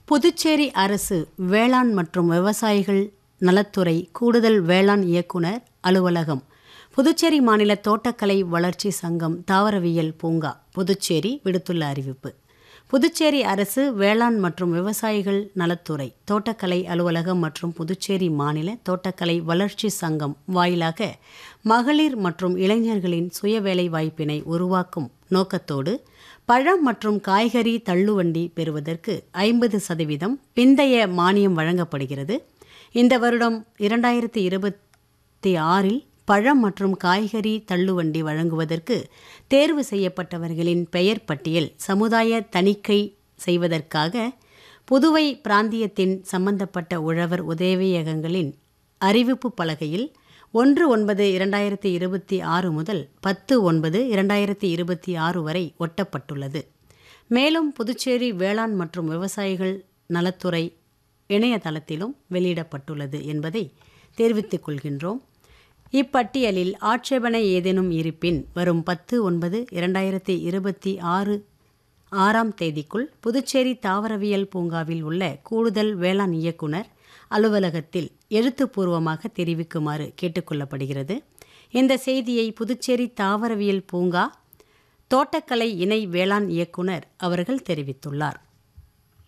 புதுச்சேரி அரசு வேளாண் மற்றும் விவசாயிகள் நலத்துறை கூடுதல் வேளாண் இயக்குனர் அலுவலகம் புதுச்சேரி மாநில தோட்டக்கலை வளர்ச்சி சங்கம் தாவரவியல் பூங்கா புதுச்சேரி விடுத்துள்ள அறிவிப்பு புதுச்சேரி அரசு வேளாண் மற்றும் விவசாயிகள் நலத்துறை தோட்டக்கலை அலுவலகம் மற்றும் புதுச்சேரி மாநில தோட்டக்கலை வளர்ச்சி சங்கம் வாயிலாக மகளிர் மற்றும் இளைஞர்களின் சுய வேலை வாய்ப்பினை உருவாக்கும் நோக்கத்தோடு பழம் மற்றும் காய்கறி தள்ளுவண்டி பெறுவதற்கு ஐம்பது சதவீதம் பிந்தைய மானியம் வழங்கப்படுகிறது இந்த வருடம் இரண்டாயிரத்தி இருபத்தி ஆறில் பழம் மற்றும் காய்கறி தள்ளுவண்டி வழங்குவதற்கு தேர்வு செய்யப்பட்டவர்களின் பெயர் பட்டியல் சமுதாய தணிக்கை செய்வதற்காக புதுவை பிராந்தியத்தின் சம்பந்தப்பட்ட உழவர் உதவியகங்களின் அறிவிப்பு பலகையில் ஒன்று ஒன்பது இரண்டாயிரத்தி இருபத்தி ஆறு முதல் பத்து ஒன்பது இரண்டாயிரத்தி இருபத்தி ஆறு வரை ஒட்டப்பட்டுள்ளது மேலும் புதுச்சேரி வேளாண் மற்றும் விவசாயிகள் நலத்துறை இணையதளத்திலும் வெளியிடப்பட்டுள்ளது என்பதை தெரிவித்துக் கொள்கின்றோம் இப்பட்டியலில் ஆட்சேபனை ஏதேனும் இருப்பின் வரும் பத்து ஒன்பது இரண்டாயிரத்தி இருபத்தி ஆறு ஆறாம் தேதிக்குள் புதுச்சேரி தாவரவியல் பூங்காவில் உள்ள கூடுதல் வேளாண் இயக்குனர் அலுவலகத்தில் எழுத்துப்பூர்வமாக தெரிவிக்குமாறு கேட்டுக்கொள்ளப்படுகிறது இந்த செய்தியை புதுச்சேரி தாவரவியல் பூங்கா தோட்டக்கலை இணை வேளாண் இயக்குனர் அவர்கள் தெரிவித்துள்ளார்